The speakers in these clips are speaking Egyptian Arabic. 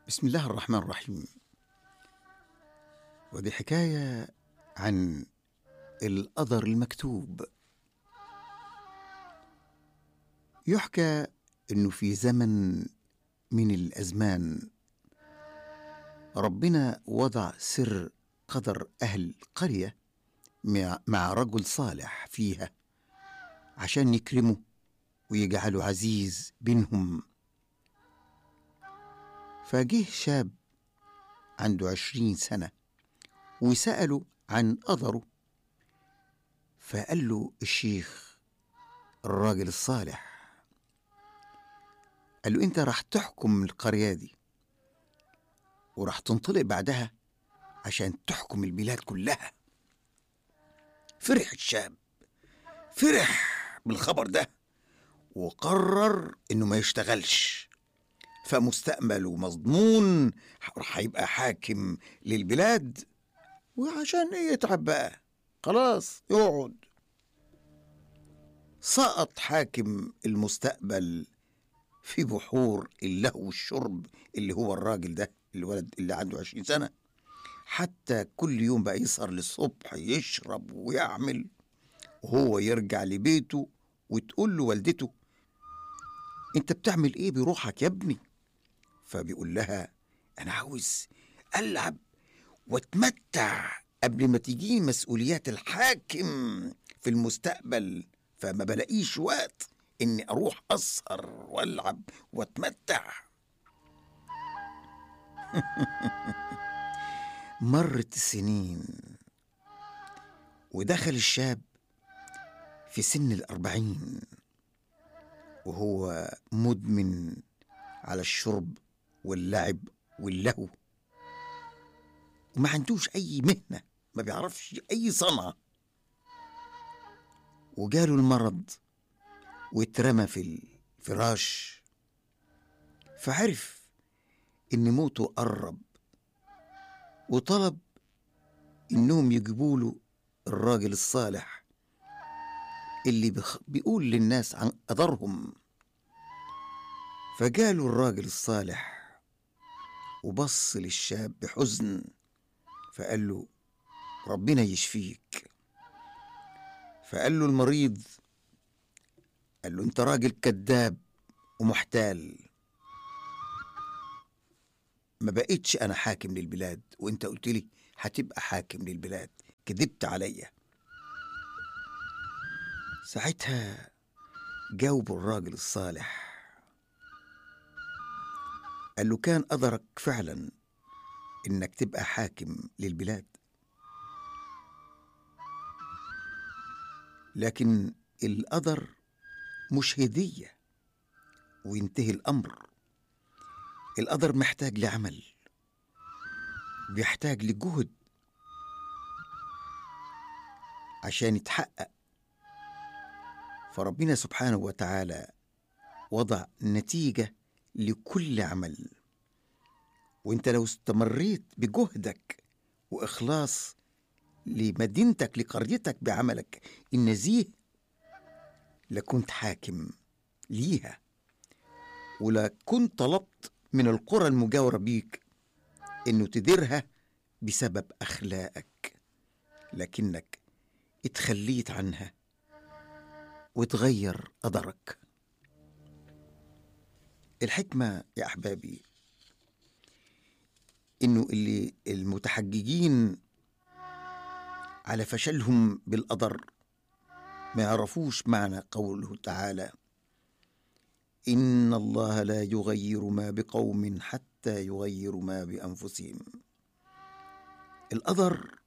بسم الله الرحمن الرحيم ودي حكاية عن القدر المكتوب يحكى انه في زمن من الازمان ربنا وضع سر قدر اهل قريه مع- مع رجل صالح فيها عشان يكرمه ويجعله عزيز بينهم فجه شاب عنده عشرين سنة وسأله عن قدره فقال له الشيخ الراجل الصالح قال له انت راح تحكم القرية دي وراح تنطلق بعدها عشان تحكم البلاد كلها فرح الشاب فرح بالخبر ده وقرر انه ما يشتغلش فمستقبله مضمون راح يبقى حاكم للبلاد وعشان ايه يتعب بقى خلاص يقعد سقط حاكم المستقبل في بحور اللهو والشرب اللي هو الراجل ده الولد اللي عنده عشرين سنة حتى كل يوم بقى يسهر للصبح يشرب ويعمل وهو يرجع لبيته وتقول له والدته انت بتعمل ايه بروحك يا ابني فبيقول لها انا عاوز العب واتمتع قبل ما تجيني مسؤوليات الحاكم في المستقبل فما بلاقيش وقت اني اروح اسهر والعب واتمتع مرت السنين ودخل الشاب في سن الأربعين وهو مدمن على الشرب واللعب واللهو وما عندوش أي مهنة ما بيعرفش أي صنعة وجاله المرض واترمى في الفراش فعرف إن موته قرب وطلب إنهم يجيبوا له الراجل الصالح اللي بخ... بيقول للناس عن قدرهم فجاله الراجل الصالح وبص للشاب بحزن فقال له ربنا يشفيك فقال له المريض قال له انت راجل كذاب ومحتال ما بقيتش انا حاكم للبلاد وانت قلت لي هتبقى حاكم للبلاد كذبت عليا ساعتها جاوب الراجل الصالح قال له كان قدرك فعلا انك تبقى حاكم للبلاد لكن القدر مش هديه وينتهي الامر القدر محتاج لعمل بيحتاج لجهد عشان يتحقق فربنا سبحانه وتعالى وضع نتيجة لكل عمل وانت لو استمريت بجهدك وإخلاص لمدينتك لقريتك بعملك النزيه لكنت حاكم ليها ولكنت طلبت من القرى المجاورة بيك انه تديرها بسبب اخلاقك لكنك اتخليت عنها وتغير قدرك الحكمة يا أحبابي إنه اللي المتحججين على فشلهم بالقدر ما يعرفوش معنى قوله تعالى إن الله لا يغير ما بقوم حتى يغيروا ما بأنفسهم القدر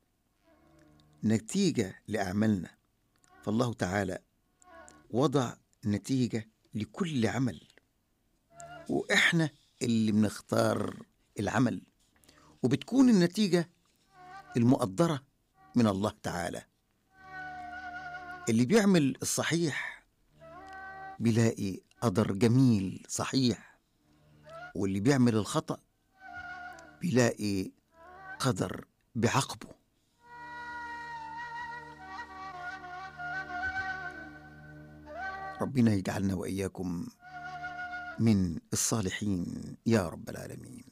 نتيجة لأعمالنا فالله تعالى وضع نتيجة لكل عمل وإحنا اللي بنختار العمل وبتكون النتيجة المقدرة من الله تعالى اللي بيعمل الصحيح بيلاقي قدر جميل صحيح واللي بيعمل الخطأ بيلاقي قدر بعقبه ربنا يجعلنا وإياكم من الصالحين يا رب العالمين